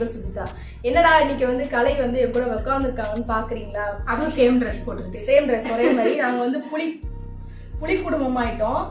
உங்கள் சுஜிதா என்னடா இன்னைக்கு வந்து கலை வந்து எப்போ உட்காந்துருக்காங்கன்னு பாக்குறீங்களா அதுவும் சேம் ட்ரெஸ் போட்டுக்கிட்டு சேம் ட்ரெஸ் ஒரே மாதிரி நாங்க வந்து புலி புலி குடும்பம் ஆயிட்டோம்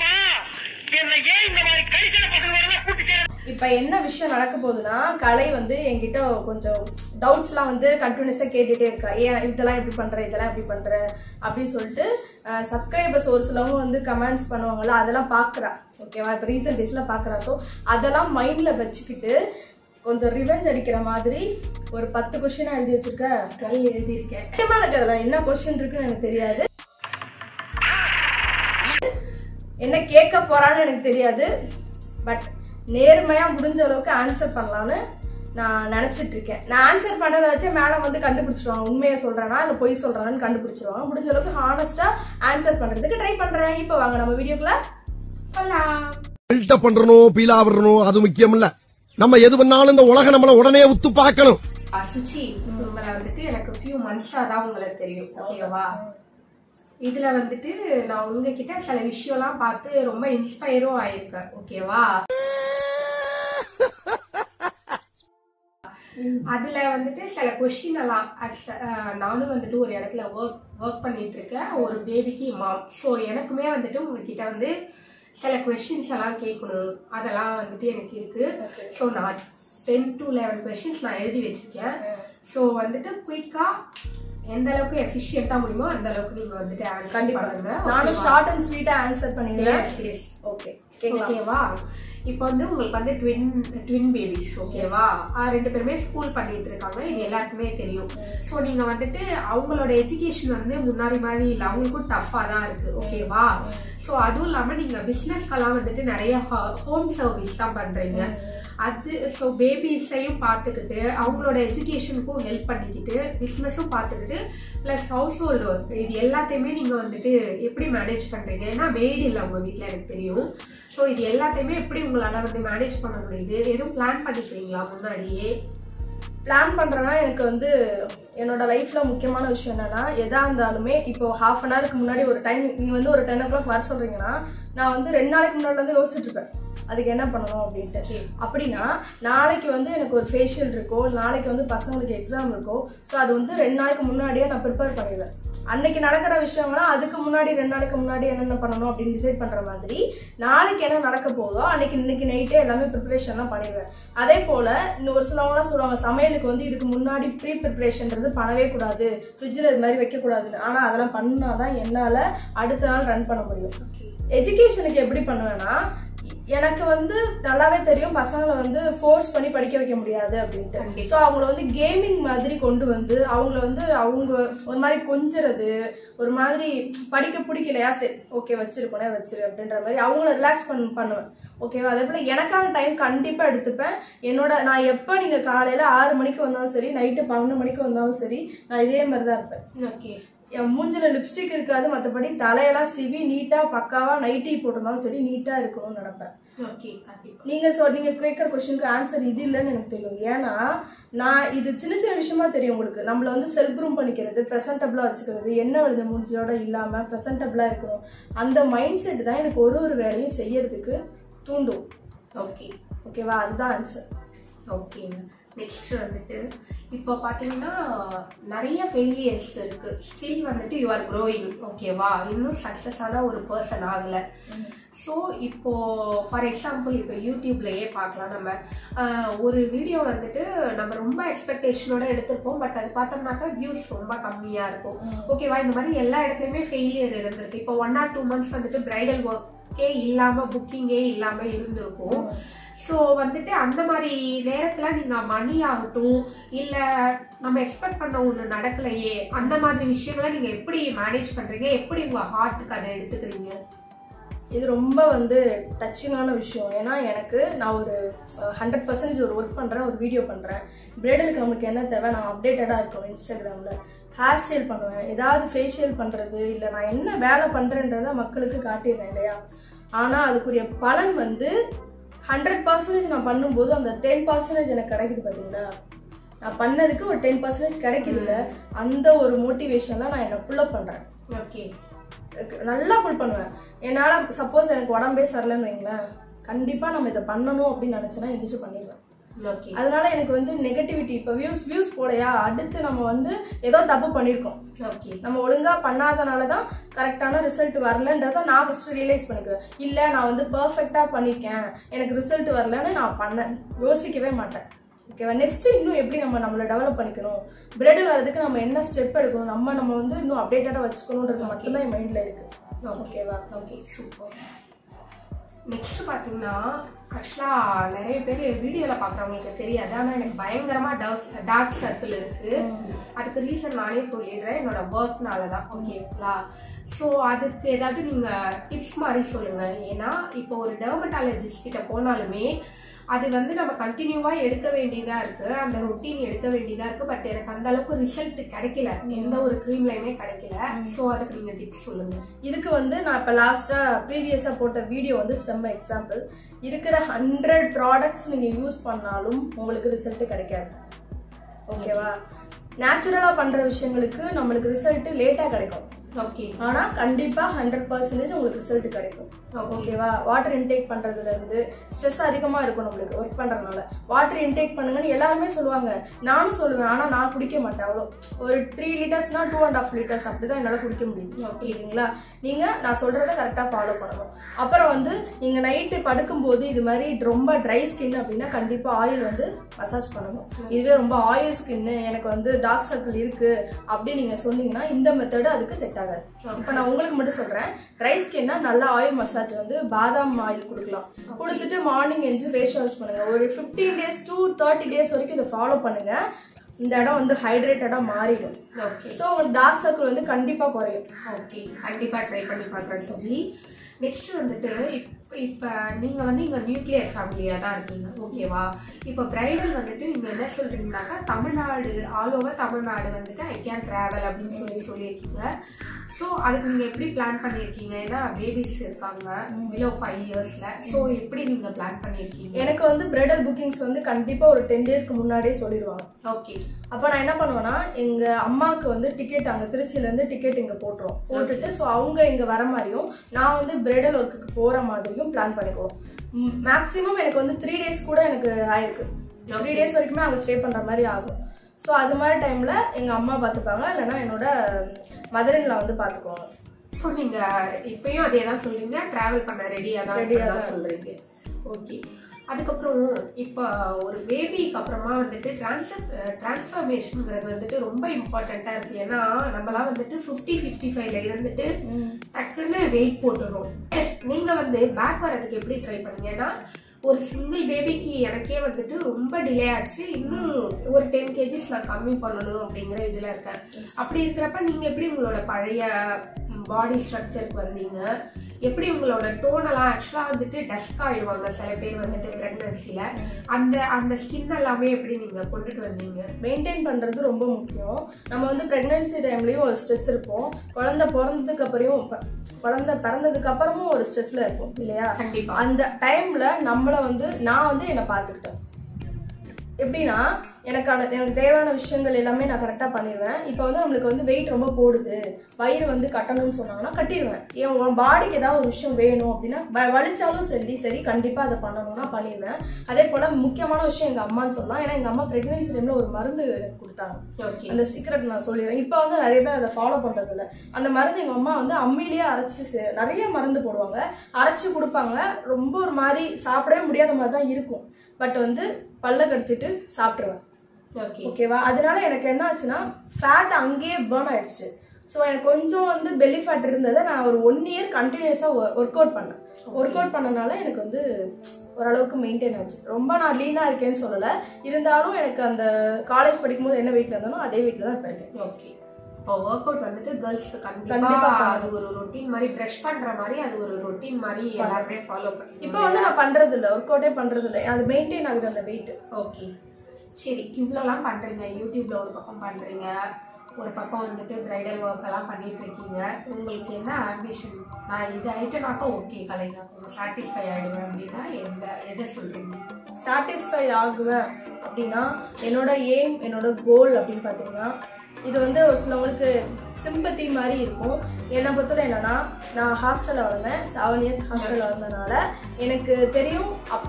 இப்ப என்ன விஷயம் நடக்க போகுதுன்னா கலை வந்து என்கிட்ட கொஞ்சம் டவுட்ஸ்லாம் வந்து கண்டினியூஸா கேட்டுட்டே இருக்கா ஏன் இதெல்லாம் எப்படி பண்ற இதெல்லாம் எப்படி பண்ற அப்படின்னு சொல்லிட்டு சப்ஸ்கிரைபர்ஸ் ஒரு சிலவங்க வந்து கமெண்ட்ஸ் பண்ணுவாங்கல்ல அதெல்லாம் பாக்குறா ஓகேவா இப்ப ரீசெண்ட் டேஸ்ல பாக்குறா ஸோ அதெல்லாம் மைண்ட்ல வச்சுக்கிட்டு கொஞ்சம் ரிவெஞ்ச் அடிக்கிற மாதிரி ஒரு பத்து கொஸ்டினா எழுதி வச்சிருக்க டுவெல் எழுதியிருக்கேன் சத்தியமா எனக்கு அதெல்லாம் என்ன கொஸ்டின் இருக்குன்னு எனக்கு தெரியாது என்ன கேட்க போறான்னு எனக்கு தெரியாது பட் நேர்மையா முடிஞ்ச அளவுக்கு ஆன்சர் பண்ணலான்னு நான் நினைச்சிட்டு இருக்கேன் நான் ஆன்சர் பண்ணதை வச்சு மேடம் வந்து கண்டுபிடிச்சிருவாங்க உண்மையை சொல்றேனா இல்ல பொய் சொல்றானு கண்டுபிடிச்சிருவாங்க முடிஞ்ச அளவுக்கு ஹானஸ்டா ஆன்சர் பண்றதுக்கு ட்ரை பண்றேன் இப்போ வாங்க நம்ம வீடியோக்குள்ள போலாம் பில்டப் பண்றணும் பீலா வரணும் அது முக்கியம் இல்ல நம்ம எது பண்ணாலும் இந்த உலகம் நம்மள உடனே உத்து பார்க்கணும் சுச்சி உங்களை வந்துட்டு எனக்கு ஃபியூ மந்த்ஸா தான் உங்களுக்கு தெரியும் ஓகேவா இதுல வந்துட்டு நான் உங்ககிட்ட சில விஷயம்லாம் பார்த்து ரொம்ப இன்ஸ்பயரும் ஆயிருக்கேன் ஓகேவா அதுல வந்துட்டு சில கொஸ்டின் எல்லாம் actu- அஹ் நானும் வந்துட்டு ஒரு இடத்துல ஒர்க் ஒர்க் பண்ணிட்டு இருக்கேன் ஒரு பேபிக்கு மாம் ஸோ எனக்குமே வந்துட்டு உங்ககிட்ட வந்து சில கொஸ்டின்ஸ் எல்லாம் கேட்கணும் அதெல்லாம் வந்துட்டு எனக்கு இருக்கு ஸோ நான் டென் டு லெவன் கொஸ்டின்ஸ் நான் எழுதி வச்சிருக்கேன் ஸோ வந்துட்டு குயிக்கா எந்த அளவுக்கு எஃபிஷியண்டா முடியுமோ அந்த அளவுக்கு நீங்க வந்துட்டு ஆன்சர் கண்டிப்பா பண்ணுங்க நானும் ஷார்ட் அண்ட் ஸ்வீட்டா ஆன்சர் பண்ணிடுறேன் Yes, yes. ஓகே கேட்கலாம் ஓகேவா இப்போ வந்து உங்களுக்கு வந்து ட்வின் ட்வின் பேபிஸ் ஓகேவா ஆ, ரெண்டு பேருமே ஸ்கூல் பண்ணிட்டு இருக்காங்க இது எல்லாருக்குமே தெரியும் ஸோ நீங்க வந்துட்டு அவங்களோட எஜுகேஷன் வந்து முன்னாடி மாதிரி இல்லை அவங்களுக்கும் டஃப்பாக தான் இருக்கு ஓகேவா ஸோ அதுவும் இல்லாமல் நீங்கள் பிஸ்னஸ்க்கெல்லாம் வந்துட்டு நிறைய ஹோம் சர்வீஸ் தான் பண்ணுறீங்க அது ஸோ பேபிஸையும் பார்த்துக்கிட்டு அவங்களோட எஜுகேஷனுக்கும் ஹெல்ப் பண்ணிக்கிட்டு பிஸ்னஸும் பார்த்துக்கிட்டு ப்ளஸ் ஹவுஸ் ஹோல்டு ஒர்க் இது எல்லாத்தையுமே நீங்கள் வந்துட்டு எப்படி மேனேஜ் பண்ணுறீங்க ஏன்னா மேட் இல்லை உங்கள் வீட்டில் எனக்கு தெரியும் ஸோ இது எல்லாத்தையுமே எப்படி உங்களால் வந்து மேனேஜ் பண்ண முடியுது எதுவும் பிளான் பண்ணிக்கிறீங்களா முன்னாடியே பிளான் பண்றேன்னா எனக்கு வந்து என்னோட லைஃப்ல முக்கியமான விஷயம் என்னன்னா எதா இருந்தாலுமே இப்போ ஹாஃப் அன் ஹவருக்கு முன்னாடி ஒரு டைம் நீங்க வந்து ஒரு டென் ஓ கிளாக் வர சொல்றீங்கன்னா நான் வந்து ரெண்டு நாளைக்கு முன்னாடி வந்து யோசிச்சுட்டு இருப்பேன் அதுக்கு என்ன பண்ணணும் அப்படின்ட்டு அப்படின்னா நாளைக்கு வந்து எனக்கு ஒரு ஃபேஷியல் இருக்கோ நாளைக்கு வந்து பசங்களுக்கு எக்ஸாம் இருக்கோ ஸோ அது வந்து ரெண்டு நாளைக்கு முன்னாடியே நான் ப்ரிப்பேர் பண்ணிடுவேன் அன்னைக்கு நடக்கிற விஷயம்னா அதுக்கு முன்னாடி ரெண்டு நாளைக்கு முன்னாடி என்னென்ன பண்ணணும் அப்படின்னு டிசைட் பண்ற மாதிரி நாளைக்கு என்ன நடக்க போதோ அன்னைக்கு இன்னைக்கு நைட்டே எல்லாமே ப்ரிப்பரேஷன்லாம் பண்ணிடுவேன் அதே போல இன்னும் ஒரு சிலவங்கலாம் சொல்லுவாங்க சமையலுக்கு வந்து இதுக்கு முன்னாடி ப்ரீ ப்ரிப்பரேஷன்றது பண்ணவே கூடாது ஃப்ரிட்ஜில் இது மாதிரி வைக்கக்கூடாதுன்னு ஆனால் அதெல்லாம் பண்ணாதான் என்னால் அடுத்த நாள் ரன் பண்ண முடியும் எஜுகேஷனுக்கு எப்படி பண்ணுவேன்னா எனக்கு வந்து நல்லாவே தெரியும் பசங்களை வந்து ஃபோர்ஸ் பண்ணி படிக்க வைக்க முடியாது அப்படின்ட்டு ஸோ அவங்கள வந்து கேமிங் மாதிரி கொண்டு வந்து அவங்கள வந்து அவங்க ஒரு மாதிரி கொஞ்சுறது ஒரு மாதிரி படிக்க பிடிக்கலையா சரி ஓகே வச்சிருக்கோனே வச்சிரு அப்படின்ற மாதிரி அவங்கள ரிலாக்ஸ் பண்ண பண்ணுவேன் ஓகேவா அதே போல எனக்கான டைம் கண்டிப்பா எடுத்துப்பேன் என்னோட நான் எப்போ நீங்க காலையில ஆறு மணிக்கு வந்தாலும் சரி நைட்டு பன்னெண்டு மணிக்கு வந்தாலும் சரி நான் இதே மாதிரி தான் இருப்பேன் ஓகே என் மூஞ்சில லிப்ஸ்டிக் இருக்காது மற்றபடி தலையெல்லாம் சிவி நீட்டா பக்காவா நைட்டி போட்டிருந்தாலும் சரி நீட்டா இருக்கணும்னு நினைப்பேன் ஓகே கண்டிப்பா நீங்க சொ நீங்க கேட்குற கொஸ்டினுக்கு ஆன்சர் இது இல்லைன்னு எனக்கு தெரியும் ஏன்னா நான் இது சின்ன சின்ன விஷயமா தெரியும் உங்களுக்கு நம்மள வந்து செல்ஃப் க்ரூம் பண்ணிக்கிறது ப்ரெசென்டபிளா வச்சுக்கிறது என்ன வருது முடிஞ்சோட இல்லாம ப்ரெசென்டபிளா இருக்கணும் அந்த மைண்ட் செட் தான் எனக்கு ஒரு ஒரு வேலையும் செய்யறதுக்கு தூண்டும் ஓகே ஓகேவா அதுதான் ஆன்சர் ஓகேங்க நெக்ஸ்ட் வந்துட்டு இப்போ பார்த்தீங்கன்னா நிறைய ஃபெயிலியர்ஸ் இருக்கு ஸ்டில் வந்துட்டு யூ ஆர் க்ரோயிங் ஓகேவா இன்னும் சக்ஸஸான ஒரு பர்சன் ஆகலை ஸோ இப்போ ஃபார் எக்ஸாம்பிள் இப்போ யூடியூப்லயே பார்க்கலாம் நம்ம ஆஹ், ஒரு வீடியோ வந்துட்டு நம்ம ரொம்ப எக்ஸ்பெக்டேஷனோட எடுத்திருப்போம் பட் அது பார்த்தோம்னாக்கா வியூஸ் ரொம்ப கம்மியாக இருக்கும் ஓகேவா இந்த மாதிரி எல்லா இடத்துலையுமே ஃபெயிலியர் இருந்திருக்கு இப்போ ஒன் ஆர் டூ மந்த்ஸ் வந்துட்டு பிரைடல் ஒர்க்கே இல்லாமல் புக்கிங்கே இல்லாமல் இருந்திருக்கும் ஸோ வந்துட்டு அந்த மாதிரி நேரத்தில் நீங்கள் மணி ஆகட்டும் இல்லை நம்ம எக்ஸ்பெக்ட் பண்ண ஒன்று நடக்கலையே அந்த மாதிரி விஷயங்களை நீங்கள் எப்படி மேனேஜ் பண்ணுறீங்க எப்படி உங்கள் ஹார்ட்டுக்கு அதை எடுத்துக்கிறீங்க இது ரொம்ப வந்து டச்சிங்கான விஷயம் ஏன்னா எனக்கு நான் ஒரு ஹண்ட்ரட் பர்சன்டேஜ் ஒரு ஒர்க் பண்ணுறேன் ஒரு வீடியோ பண்ணுறேன் பிரைடலுக்கு நமக்கு என்ன தேவை நான் அப்டேட்டடாக இருக்கணும் இன்ஸ்டாகிராமில் ஹேர் ஸ்டைல் பண்ணுவேன் ஏதாவது ஃபேஷியல் பண்ணுறது இல்லை நான் என்ன வேலை பண்ணுறேன்றதை மக்களுக்கு காட்டிடுறேன் இல்லையா ஆனால் அதுக்குரிய பலன் வந்து ஹண்ட்ரட் பர்சன்டேஜ் நான் பண்ணும்போது அந்த டென் பர்சன்டேஜ் எனக்கு கிடைக்குது பார்த்தீங்களா நான் பண்ணதுக்கு ஒரு டென் பர்சன்டேஜ் கிடைக்குதுல்ல அந்த ஒரு மோட்டிவேஷன் தான் நான் என்னை புல்லப் பண்ணுறேன் ஓகே நல்லா புல் பண்ணுவேன் என்னால் சப்போஸ் எனக்கு உடம்பே சரியில்லைன்னு வைங்களேன் கண்டிப்பாக நம்ம இதை பண்ணணும் அப்படின்னு நினச்சேன்னா எந்திரிச்சு பண்ணிடுவேன் ஓகே அதனால எனக்கு வந்து நெகட்டிவிட்டி இப்போ வியூஸ் வியூஸ் போலையா அடுத்து நம்ம வந்து ஏதோ தப்பு பண்ணியிருக்கோம் ஓகே நம்ம ஒழுங்கா பண்ணாதனால தான் கரெக்டான ரிசல்ட் வரலன்றத நான் ஃபர்ஸ்ட் ரியலைஸ் பண்ணிக்குவேன் இல்ல நான் வந்து பெர்ஃபெக்ட்டா பண்ணிருக்கேன் எனக்கு ரிசல்ட் வரலன்னு நான் பண்ணேன் யோசிக்கவே மாட்டேன் ஓகேவா நெக்ஸ்ட் இன்னும் எப்படி நம்ம நம்மளை டெவலப் பண்ணிக்கணும் பிரெட் வரதுக்கு நம்ம என்ன ஸ்டெப் எடுக்கணும் நம்ம நம்ம வந்து இன்னும் அப்டேட்டடா வச்சுக்கணுன்றது மட்டும்தான் என் மைண்ட்ல இருக்கு ஓகேவா ஓகே சூப்பர் நெக்ஸ்ட் பார்த்தீங்கன்னா ஆக்சுவலாக நிறைய பேர் வீடியோவில் பார்க்குறவங்களுக்கு தெரியாது ஆனால் எனக்கு பயங்கரமாக டார்க் டார்க் சர்க்கிள் இருக்குது அதுக்கு ரீசன் நானே சொல்லிடுறேன் என்னோட ஒர்க்னால தான் ஓகேங்களா ஸோ அதுக்கு ஏதாவது நீங்கள் டிப்ஸ் மாதிரி சொல்லுங்கள் ஏன்னா இப்போ ஒரு டெர்மட்டாலஜிஸ்ட் கிட்ட போனாலுமே அது வந்து நம்ம கண்டினியூவாக எடுக்க வேண்டியதாக இருக்குது அந்த ரொட்டீன் எடுக்க வேண்டியதாக இருக்குது பட் எனக்கு அந்த அளவுக்கு ரிசல்ட் கிடைக்கல எந்த ஒரு க்ரீம்லையுமே கிடைக்கல ஸோ அதுக்கு நீங்கள் டிப்ஸ் சொல்லுங்கள் இதுக்கு வந்து நான் இப்போ லாஸ்ட்டாக ப்ரீவியஸாக போட்ட வீடியோ வந்து செம்ம எக்ஸாம்பிள் இருக்கிற ஹண்ட்ரட் ப்ராடக்ட்ஸ் நீங்கள் யூஸ் பண்ணாலும் உங்களுக்கு ரிசல்ட் கிடைக்காது ஓகேவா நேச்சுரலாக பண்ணுற விஷயங்களுக்கு நம்மளுக்கு ரிசல்ட் லேட்டாக கிடைக்கும் ஓகே ஆனால் கண்டிப்பாக ஹண்ட்ரட் பர்சன்டேஜ் உங்களுக்கு ரிசல்ட் கிடைக்கும் ஓகே ஓகேவா வாட்டர் இன்டேக் பண்றதுல இருந்து ஸ்ட்ரெஸ் அதிகமா இருக்கும் நம்மளுக்கு ஒர்க் பண்றதுனால வாட்டர் இன்டேக் பண்ணுங்கன்னு எல்லாருமே சொல்லுவாங்க நானும் சொல்லுவேன் ஆனா நான் குடிக்க மாட்டேன் அவ்வளோ ஒரு த்ரீ லிட்டர்ஸ்னா டூ அண்ட் ஆஃப் லிட்டர்ஸ் அப்படிதான் என்னால குடிக்க முடியும் ஓகேங்களா நீங்க நான் சொல்றதை கரெக்டா ஃபாலோ பண்ணணும் அப்புறம் வந்து நீங்க நைட்டு படுக்கும்போது இது மாதிரி ரொம்ப ட்ரை ஸ்கின் அப்படின்னா கண்டிப்பா ஆயில் வந்து மசாஜ் பண்ணணும் இதுவே ரொம்ப ஆயில் ஸ்கின் எனக்கு வந்து டார்க் சர்க்கிள் இருக்கு அப்படி நீங்க சொன்னீங்கன்னா இந்த மெத்தடு அதுக்கு செட் ஆகாது இப்போ நான் உங்களுக்கு மட்டும் சொல்றேன் ட்ரை ஸ்கின்னா நல்லா ஆயில் மசாஜ் வந்து பாதாம் ஆயில் கொடுக்கலாம் கொடுத்துட்டு மார்னிங் எழுந்து ஃபேஸ் வாஷ் பண்ணுங்க ஒரு fifteen days to thirty days வரைக்கும் இதை ஃபாலோ பண்ணுங்க இந்த இடம் வந்து ஹைட்ரேட்டடா மாறிடும் ஓகே ஸோ உங்களுக்கு டார்க் சர்க்கிள் வந்து கண்டிப்பா குறையும் ஓகே கண்டிப்பாக ட்ரை பண்ணி பார்க்குறேன் சுஜி நெக்ஸ்ட் வந்துட்டு இப்போ இப்போ நீங்கள் வந்து இங்கே நியூக்ளியர் ஃபேமிலியாக தான் இருக்கீங்க ஓகேவா இப்போ பிரைடல் வந்துட்டு நீங்கள் என்ன சொல்கிறீங்கனாக்கா தமிழ்நாடு ஆல் ஓவர் தமிழ்நாடு வந்துட்டு ஐ கேன் ட்ராவல் அப்படின்னு சொல்லி சொல்லியிருக்கீங்க ஸோ அதுக்கு நீங்கள் எப்படி பிளான் பண்ணியிருக்கீங்க ஏன்னா பேபிஸ் இருக்காங்க பிலோ ஃபைவ் இயர்ஸில் ஸோ எப்படி நீங்கள் பிளான் பண்ணியிருக்கீங்க எனக்கு வந்து பிரைடல் புக்கிங்ஸ் வந்து கண்டிப்பா ஒரு டென் டேஸ்க்கு முன்னாடியே சொல்லிடுவாங்க ஓகே அப்போ நான் என்ன பண்ணுவேன்னா எங்க அம்மாவுக்கு வந்து டிக்கெட் அங்க திருச்சியில இருந்து டிக்கெட் இங்க போட்டுரும் போட்டுட்டு ஸோ அவங்க இங்க வர மாதிரியும் நான் வந்து பிரைடல் ஒர்க்குக்கு போற மாதிரியும் பிளான் பண்ணிக்குவோம் மேக்ஸிமம் எனக்கு வந்து த்ரீ டேஸ் கூட எனக்கு ஆயிருக்கு த்ரீ டேஸ் வரைக்குமே அங்க ஸ்டே பண்ற மாதிரி ஆகும் ஸோ அது மாதிரி டைம்ல எங்க அம்மா பார்த்துப்பாங்க இல்லைன்னா என்னோட மதரின்ல வந்து பார்த்துக்குவாங்க ஸோ நீங்கள் இப்பயும் அதே தான் சொல்றீங்க ட்ராவல் பண்ண ரெடியாக தான் Ready-ஆ தான் தான் சொல்றீங்க ஓகே அதுக்கப்புறம் இப்போ ஒரு பேபிக்கு அப்புறமா வந்துட்டு டிரான்ஸ்ஃபர் டிரான்ஸ்ஃபர்மேஷனுங்கிறது வந்துட்டு ரொம்ப இம்பார்ட்டண்ட்டாக இருக்கு ஏன்னா நம்மலாம் வந்துட்டு ஃபிஃப்டி ஃபிஃப்டி ஃபைவ்ல இருந்துட்டு டக்குன்னு வெயிட் போட்டுறோம் நீங்கள் வந்து பேக் வர்றதுக்கு எப்படி ட்ரை பண்ணீங்க ஏன்னா ஒரு சிங்கிள் பேபிக்கு எனக்கே வந்துட்டு ரொம்ப டிலே ஆச்சு இன்னும் ஒரு டென் கேஜிஸ் நான் கம்மி பண்ணணும் அப்படிங்கிற இதில் இருக்கேன் அப்படி இருக்கிறப்ப நீங்கள் எப்படி உங்களோட பழைய பாடி ஸ்ட்ரக்சருக்கு வந்தீங்க எப்படி உங்களோட டோனெல்லாம் ஆக்சுவலாக வந்துட்டு டஸ்க் ஆயிடுவாங்க சில பேர் வந்துட்டு ப்ரெக்னன்சியில் அந்த அந்த ஸ்கின் எல்லாமே எப்படி நீங்கள் கொண்டுட்டு வந்தீங்க மெயின்டைன் பண்றது ரொம்ப முக்கியம் நம்ம வந்து பிரெக்னன்சி டைம்லயும் ஒரு ஸ்ட்ரெஸ் இருப்போம் குழந்தை பிறந்ததுக்கு அப்புறம் ப- குழந்தை பிறந்ததுக்கு அப்புறமும் ஒரு ஸ்ட்ரெஸ்ல இருப்போம் இல்லையா கண்டிப்பா அந்த டைம்ல நம்மள வந்து நான் வந்து என்னை பார்த்துக்கிட்டேன் எப்படின்னா எனக்கான எனக்கு தேவையான விஷயங்கள் எல்லாமே நான் கரெக்டாக பண்ணிடுவேன் இப்போ வந்து நம்மளுக்கு வந்து வெயிட் ரொம்ப போடுது வயிறு வந்து கட்டணும்னு சொன்னாங்கன்னா கட்டிடுவேன் என் உன் பாடிக்கு ஏதாவது ஒரு விஷயம் வேணும் அப்படின்னா வ- வலிச்சாலும் சரி சரி கண்டிப்பாக அதை பண்ணணும்னா பண்ணிடுவேன் அதே போல் முக்கியமான விஷயம் எங்கள் அம்மான்னு சொல்லலாம் ஏன்னா எங்கள் அம்மா ப்ரெக்னென்சி டைமில் ஒரு மருந்து எனக்கு கொடுத்தாங்க ஓகே அந்த சீக்ரெட் நான் சொல்லிடுறேன் இப்போ வந்து நிறைய பேர் அதை ஃபாலோ பண்றது இல்ல அந்த மருந்து எங்க அம்மா வந்து அம்மிலேயே அரைச்சு செ- நிறைய மருந்து போடுவாங்க அரைச்சு கொடுப்பாங்க ரொம்ப ஒரு மாதிரி சாப்பிடவே முடியாத மாதிரி தான் இருக்கும் பட் வந்து பல்ல கடிச்சிட்டு சாப்பிட்டுருவேன் ஓகே ஓகேவா அதனால எனக்கு என்ன ஆச்சுன்னா ஃபேட் அங்கேயே பேர்ன் ஆயிடுச்சு ஸோ எனக்கு கொஞ்சம் வந்து பெல்லி ஃபேட் இருந்ததை நான் ஒரு ஒன் இயர் கண்டினியூஸாக ஒர்க் அவுட் பண்ணேன் ஒர்க் அவுட் பண்ணனால எனக்கு வந்து ஓரளவுக்கு மெயின்டைன் ஆச்சு ரொம்ப நான் லீனாக இருக்கேன்னு சொல்லலை இருந்தாலும் எனக்கு அந்த காலேஜ் படிக்கும்போது என்ன வெயிட்ல இருந்தனோ அதே வெயிட்ல தான் இப்போ இருக்கேன் ஓகே இப்போ ஒர்க் அவுட் வந்துட்டு கேர்ள்ஸ்க்கு கண்டிப்பா கண்டிப்பா அது ஒரு ரொட்டீன் மாதிரி ப்ரஷ் பண்ற மாதிரி அது ஒரு ரொட்டீன் மாதிரி எல்லாருமே ஃபாலோ பண்ணுவாங்க இப்போ வந்து நான் பண்றது இல்ல ஒர்க் அவுட்டே பண்றது இல்ல அது மெயின்டைன் ஆகுது அந்த வெயிட் ஓகே சரி இவ்வளோலாம் பண்றீங்க யூடியூப்ல ஒரு பக்கம் பண்றீங்க ஒரு பக்கம் வந்துட்டு பிரைடல் ஒர்க் எல்லாம் பண்ணிட்டு இருக்கீங்க உங்களுக்கு என்ன ஆம்பிஷன் நான் இது ஆயிட்டனாக்கா ஓகே கலைங்க சாட்டிஸ்ஃபை ஆயிடுவேன் அப்படின்னா எந்த எதை சொல்றீங்க சாட்டிஸ்ஃபை ஆகுவேன் அப்படின்னா என்னோட எய்ம் என்னோட கோல் அப்படின்னு பார்த்தீங்கன்னா இது வந்து ஒரு சிலவங்களுக்கு சிம்பத்தி மாதிரி இருக்கும் என்னை பொறுத்தவரை என்னன்னா நான் ஹாஸ்டலில் வந்தேன் செவன் இயர்ஸ் ஹாஸ்டலில் வந்தனால எனக்கு தெரியும் அப்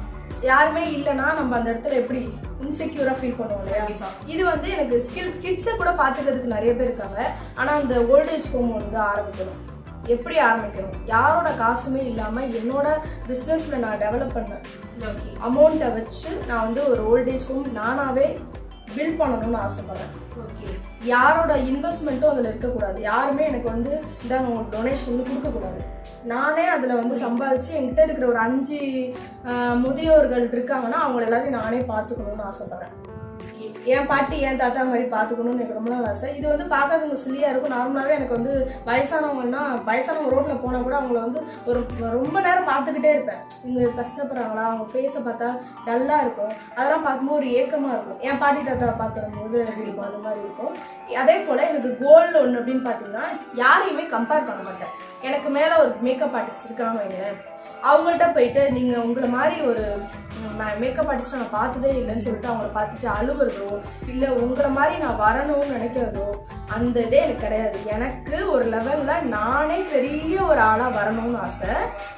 யாருமே இல்லைன்னா நம்ம அந்த இடத்துல எப்படி இன்செக்யூரா ஃபீல் பண்ணுவோம் இல்லையா கண்டிப்பா. இது வந்து எனக்கு கிட்ஸை கூட பார்த்துக்கிறதுக்கு நிறைய பேர் இருக்காங்க ஆனா அந்த ஓல்டேஜ் ஹோம் வந்து ஆரம்பிக்கணும் எப்படி ஆரம்பிக்கணும் யாரோட காசுமே இல்லாம என்னோட பிஸ்னஸ்ல நான் டெவலப் பண்ணேன் ஓகே அமௌண்ட்டை வச்சு நான் வந்து ஒரு ஓல்டேஜ் ஹோம் நானாவே பில்ட் பண்ணணும்னு ஆசைப்படுறேன் ஓகே யாரோட இன்வெஸ்ட்மெண்ட்டும் அதில் இருக்கக்கூடாது யாருமே எனக்கு வந்து இந்தாங்க உங்களுக்கு டொனேஷன் கொடுக்கக்கூடாது நானே அதில் வந்து சம்பாதிச்சு என்கிட்ட இருக்கிற ஒரு அஞ்சு ஆஹ், முதியோர்கள் இருக்காங்கன்னா அவங்க எல்லாத்தையும் நானே பார்த்துக்கணும்னு ஆசைப்படுறேன் என் பாட்டி என் தாத்தா மாதிரி பார்த்துக்கணும்னு எனக்கு ரொம்ப நாள் ஆசை இது வந்து பார்க்காதவங்க சில்லியா இருக்கும் நார்மலாகவே எனக்கு வந்து வயசானவங்கன்னா வயசானவங்க ரோட்ல போனா கூட அவங்கள வந்து ஒரு ரொம்ப நேரம் பார்த்துக்கிட்டே இருப்பேன் இவங்க கஷ்டப்படுறாங்களா அவங்க ஃபேஸை பார்த்தா டல்லா இருக்கும் அதெல்லாம் பார்க்கும்போது ஒரு ஏக்கமா இருக்கும் என் பாட்டி தாத்தாவை பார்க்கும்போது இருக்கும் அது மாதிரி இருக்கும் அதே போல எனக்கு கோல் ஒன்று அப்படின்னு பார்த்தீங்கன்னா யாரையுமே கம்பேர் பண்ண மாட்டேன் எனக்கு மேல ஒரு மேக்கப் ஆர்டிஸ்ட் இருக்காங்க வைங்களேன் அவங்கள்ட்ட போயிட்டு நீங்க உங்களை மாதிரி ஒரு மேக்கப் ஆர்டிஸ்ட் நான் பார்த்ததே இல்லைன்னு சொல்லிட்டு அவங்கள பார்த்துட்டு அழுவுறதோ இல்லை உங்களை மாதிரி நான் வரணும்னு நினைக்கிறதோ அந்த இதே எனக்கு கிடையாது எனக்கு ஒரு லெவல்ல நானே பெரிய ஒரு ஆளா வரணும்னு ஆசை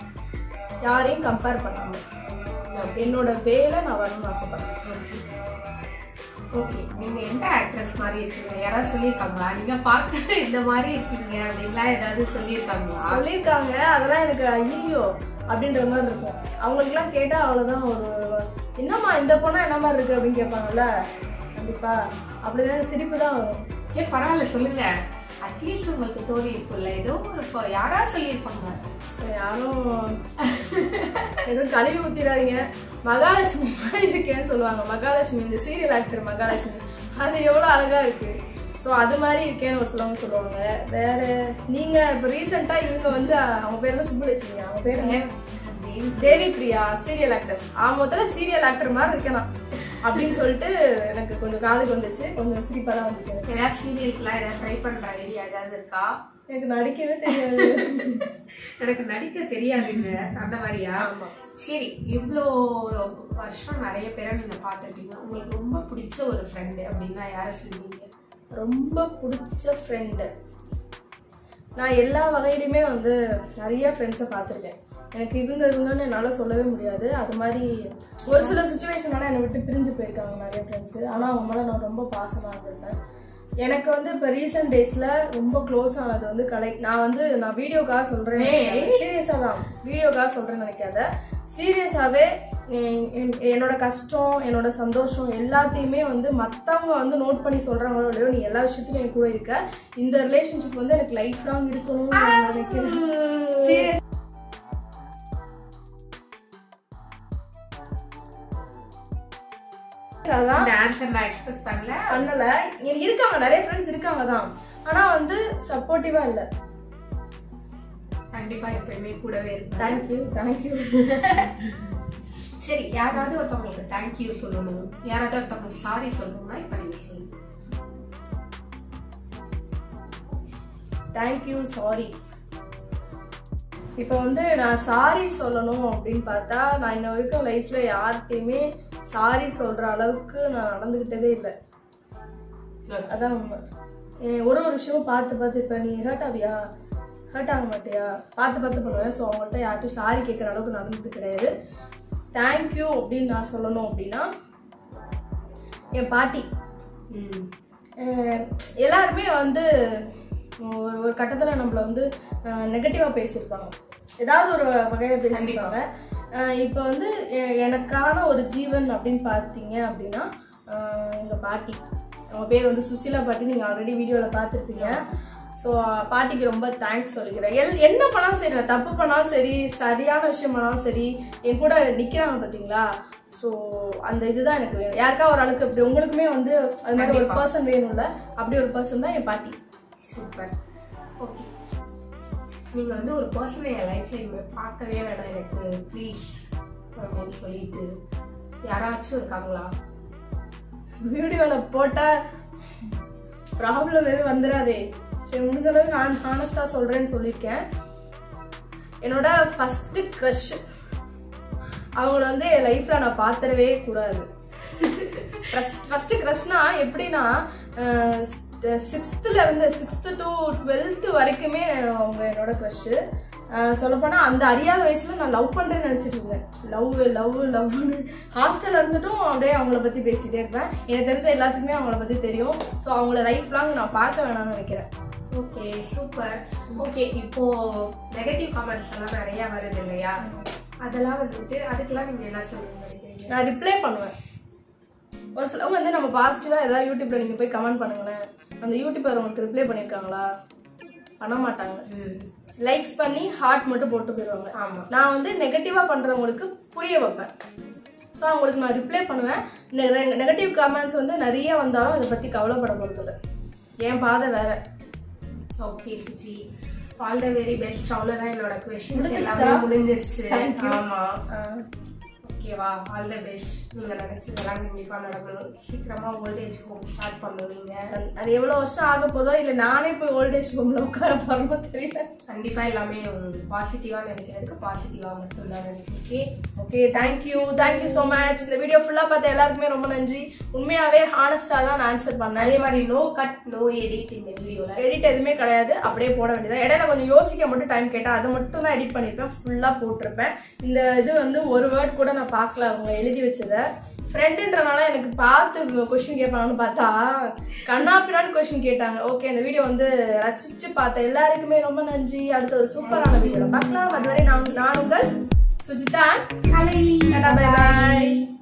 யாரையும் கம்பேர் பண்ணாம என்னோட வேலை நான் வரணும்னு ஆசைப்படுறேன் ஓகே நீங்க எந்த ஆக்ட்ரஸ் மாதிரி இருக்கீங்க யாராவது சொல்லியிருக்காங்களா நீங்க பார்க்க இந்த மாதிரி இருக்கீங்க அப்படின்லாம் ஏதாவது சொல்லியிருக்காங்களா சொல்லியிருக்காங்க அதெல்லாம் எனக்கு ஐயோ அப்படின்ற மாதிரி இருக்கும் அவங்களுக்குலாம் கேட்டா அவ்வளவுதான் ஒரு என்னம்மா இந்த பொண்ணா என்ன மாதிரி இருக்கு அப்படின்னு கேட்பாங்கல்ல கண்டிப்பா அப்படிதான் சிரிப்பு தான் வரும் சரி பரவாயில்ல சொல்லுங்க அட்லீஸ்ட் உங்களுக்கு தோழி இருக்குல்ல ஏதோ ஒரு இப்போ யாராவது சொல்லியிருப்பாங்க சரி, யாரும் எதுவும் கழுவி ஊத்திடாதீங்க மகாலட்சுமி மாதிரி இருக்கேன்னு சொல்லுவாங்க மகாலட்சுமி இந்த சீரியல் ஆக்டர் மகாலட்சுமி அது எவ்வளவு அழகா இருக்கு ஸோ அது மாதிரி இருக்கேன்னு ஒரு சிலவங்க சொல்லுவாங்க வேற நீங்க இப்போ ரீசெண்டா இவங்க வந்து அவங்க பேர் என்ன சுப்புலட்சுமி அவங்க பேர் என்ன தேவி தேவி பிரியா சீரியல் ஆக்டர்ஸ் ஆ முதல்ல சீரியல் ஆக்டர் மாதிரி இருக்கேனா அப்படின்னு சொல்லிட்டு எனக்கு கொஞ்சம் காதுக்கு வந்துச்சு கொஞ்சம் சிரிப்பா தான் வந்துச்சு எனக்கு. ஏதாவது சீரியலுக்குலாம் ஏதாவது ட்ரை பண்ற ஐடியா ஏதாவது இருக்கா எனக்கு நடிக்கவே தெரியாது எனக்கு நடிக்க தெரியாதுங்க அந்த மாதிரியா ஆமா. சரி இவ்வளோ வருஷம் நிறைய பேரை நீங்க பார்த்துருக்கீங்க உங்களுக்கு ரொம்ப பிடிச்ச ஒரு ஃப்ரெண்டு அப்படின்னா யாரை சொல்லுவீங்க ரொம்ப பிடிச்ச ஃப்ரெண்டு நான் எல்லா வகையிலுமே வந்து நிறைய ஃப்ரெண்ட்ஸை பார்த்துருக்கேன் எனக்கு இவங்க இவங்கன்னு என்னால் சொல்லவே முடியாது அது மாதிரி ஒரு சில சுச்சுவேஷனால என்னை விட்டு பிரிஞ்சு போயிருக்காங்க நிறைய ஃப்ரெண்ட்ஸு ஆனால் அவங்க மேலே நான் ரொம்ப பாசமாக இருந்திருப்பேன் எனக்கு வந்து இப்போ ரீசெண்ட் டேஸில் ரொம்ப க்ளோஸ் ஆனது வந்து கலை நான் வந்து நான் வீடியோக்காக சொல்கிறேன் சீரியஸாக தான் வீடியோக்காக சொல்கிறேன்னு நினைக்காத சீரியஸாகவே என்னோட கஷ்டம் என்னோட சந்தோஷம் எல்லாத்தையுமே வந்து மற்றவங்க வந்து நோட் பண்ணி சொல்கிறாங்களோ இல்லையோ நீ எல்லா விஷயத்துலையும் என் கூட இருக்க இந்த ரிலேஷன்ஷிப் வந்து எனக்கு லைஃப் லாங் இருக்கணும்னு நான் நினைக்கிறேன் சீரியஸ் அதான் இந்த ஆன்சர் நான் எக்ஸ்பெக்ட் பண்ணல பண்ணல இங்க இருக்காங்க நிறைய ஃப்ரெண்ட்ஸ் இருக்காங்க தான் ஆனா வந்து சப்போர்ட்டிவா இல்ல கண்டிப்பா எப்பயுமே கூடவே இருப்பேன் தேங்க்யூ தேங்க்யூ சரி யாராவது ஒருத்தவங்களுக்கு தேங்க்யூ சொல்லணும் யாராவது ஒருத்தவங்களுக்கு சாரி சொல்லணும்னா இப்ப நீங்க சொல்லுங்க தேங்க்யூ சாரி இப்போ வந்து நான் சாரி சொல்லணும் அப்படின்னு பார்த்தா நான் இன்ன வரைக்கும் லைஃப்ல யார்கிட்டயுமே சாரி சொல்ற அளவுக்கு நான் நடந்துக்கிட்டதே இல்லை அதான் உண்மை என் ஒரு ஒரு விஷயமும் பார்த்து பார்த்து இப்போ நீ ஹர்ட் ஆவியா ஹர்ட் ஆக மாட்டியா பார்த்து பார்த்து பண்ணுவேன் ஸோ அவங்கள்ட்ட யார்ட்டும் சாரி கேட்குற அளவுக்கு நடந்தது கிடையாது தேங்க்யூ அப்படின்னு நான் சொல்லணும் அப்படின்னா என் பாட்டி ம். அஹ் எல்லாருமே வந்து ஒரு ஒரு கட்டத்தில் நம்மள வந்து நெகட்டிவாக பேசியிருப்பாங்க ஏதாவது ஒரு வகையில் பேசியிருப்பாங்க அஹ் இப்போ வந்து எ- எனக்கான ஒரு ஜீவன் அப்படின்னு பார்த்தீங்க அப்படின்னா எங்கள் பாட்டி அவங்க பேர் வந்து சுசிலா பாட்டி நீங்கள் ஆல்ரெடி வீடியோவில் பார்த்துருப்பீங்க ஸோ பாட்டிக்கு ரொம்ப தேங்க்ஸ் சொல்லிக்கிறேன் எல் என்ன பண்ணாலும் சரி நான் தப்பு பண்ணாலும் சரி சரியான விஷயம் பண்ணாலும் சரி என் கூட நிற்கிறாங்க பார்த்தீங்களா ஸோ அந்த இதுதான் எனக்கு வேணும் யாருக்கா ஒரு ஆளுக்கு அப்படி உங்களுக்குமே வந்து அது மாதிரி ஒரு பர்சன் வேணும்ல அப்படி ஒரு பர்சன் தான் என் பாட்டி சூப்பர் ஓகே நீங்க வந்து ஒரு பர்சனை என் லைஃப்ல இனிமே பார்க்கவே வேணாம் எனக்கு ப்ளீஸ் அப்படின்னு சொல்லிட்டு யாராச்சும் இருக்காங்களா வீடியோவில் போட்டால் ப்ராப்ளம் எதுவும் வந்துடாதே சரி முடிஞ்ச அளவுக்கு நான் ஹானஸ்டாக சொல்கிறேன்னு சொல்லியிருக்கேன் என்னோட ஃபஸ்ட்டு க்ரஷ் அவங்கள வந்து என் லைஃப்பில் நான் பார்த்துடவே கூடாது ஃபஸ்ட்டு க்ரஷ்னா எப்படின்னா சிக்ஸ்த்துல இருந்து சிக்ஸ்த்து டு டுவெல்த்து வரைக்குமே அவங்க என்னோட க்ரஷ்ஷு சொல்லப்போனால் அந்த அறியாத வயசுல நான் லவ் பண்ணுறேன்னு நினச்சிட்டு இருந்தேன் லவ் லவ் லவ்னு ஹாஸ்டலில் இருந்துட்டும் அப்படியே அவங்கள பற்றி பேசிகிட்டே இருப்பேன் எனக்கு தெரிஞ்ச எல்லாத்துக்குமே அவங்கள பற்றி தெரியும் ஸோ அவங்கள லைஃப் லாங் நான் பார்க்க வேணாம்னு நினைக்கிறேன் ஓகே சூப்பர் ஓகே இப்போ நெகட்டிவ் காமெண்ட்ஸ் எல்லாம் நிறைய வருது இல்லையா அதெல்லாம் வந்துட்டு அதுக்கெல்லாம் நீங்க என்ன சொல்லுங்க நினைக்கிறீங்க நான் ரிப்ளை பண்ணுவேன் ஒரு சிலவங்க வந்து நம்ம பாசிட்டிவாக ஏதாவது யூடியூப்ல நீங்கள் போய் கமெண்ட் பண்ணுங்களேன் அந்த யூடியூபர் உங்களுக்கு ரிப்ளை பண்ணியிருக்காங்களா பண்ண மாட்டாங்க ம் லைக்ஸ் பண்ணி ஹார்ட் மட்டும் போட்டு போயிடுவாங்க ஆமா நான் வந்து நெகட்டிவாக பண்ணுறவங்களுக்கு புரிய வைப்பேன் ஸோ அவங்களுக்கு நான் ரிப்ளை பண்ணுவேன் நெகட்டிவ் கமெண்ட்ஸ் வந்து நிறைய வந்தாலும் அதை பற்றி கவலைப்பட போகிறதில்ல என் பாதை வேற okay Suji all the very best அவ்வளவுதான் என்னோட கொஸ்டின்ஸ் முடிஞ்சிருச்சா? எல்லாமே முடிஞ்சிருச்சு Thank you. ஆமா ஆஹ் ஓகேவா ஆல் த பெஸ்ட் நீங்க நினைச்சதெல்லாம் கண்டிப்பா நடக்கணும் சீக்கிரமா ஓல்டேஜ் ஹோம் ஸ்டார்ட் பண்ணுவீங்க அது எவ்வளோ வருஷம் ஆக போதோ இல்லை நானே போய் ஓல்டேஜ் ஹோமில் உட்கார போகிறோமோ தெரியல கண்டிப்பா எல்லாமே பாசிட்டிவா நினைக்கிறதுக்கு பாசிட்டிவா மட்டும்தான் நினைக்கிறேன் okay okay thank you thank you so much இந்த வீடியோ ஃபுல்லாக பார்த்த எல்லாருக்குமே ரொம்ப நன்றி உண்மையாகவே ஹானஸ்டாக தான் நான் ஆன்சர் பண்ணேன் அதே மாதிரி நோ கட் நோ எடிட் இந்த வீடியோல எடிட் எதுவுமே கிடையாது அப்படியே போட வேண்டியது இடையில கொஞ்சம் யோசிக்க மட்டும் டைம் கேட்டேன் அதை மட்டும் தான் எடிட் பண்ணியிருப்பேன் ஃபுல்லாக போட்டிருப்பேன் இந்த இது வந்து ஒரு வேர்ட் கூட நான் பார்க்கல அவங்க எழுதி வச்சதை ஃப்ரெண்டுன்றனால எனக்கு பார்த்து கொஷின் கேட்பாங்கன்னு பார்த்தா கண்ணா பின்னான்னு கொஷின் கேட்டாங்க ஓகே இந்த வீடியோ வந்து ரசிச்சு பார்த்த எல்லாருக்குமே ரொம்ப நன்றி அடுத்த ஒரு சூப்பரான வீடியோவில் பார்க்கலாம் அதுவரை நான் நான் உங்கள் சுஜிதா டாடா பை பாய்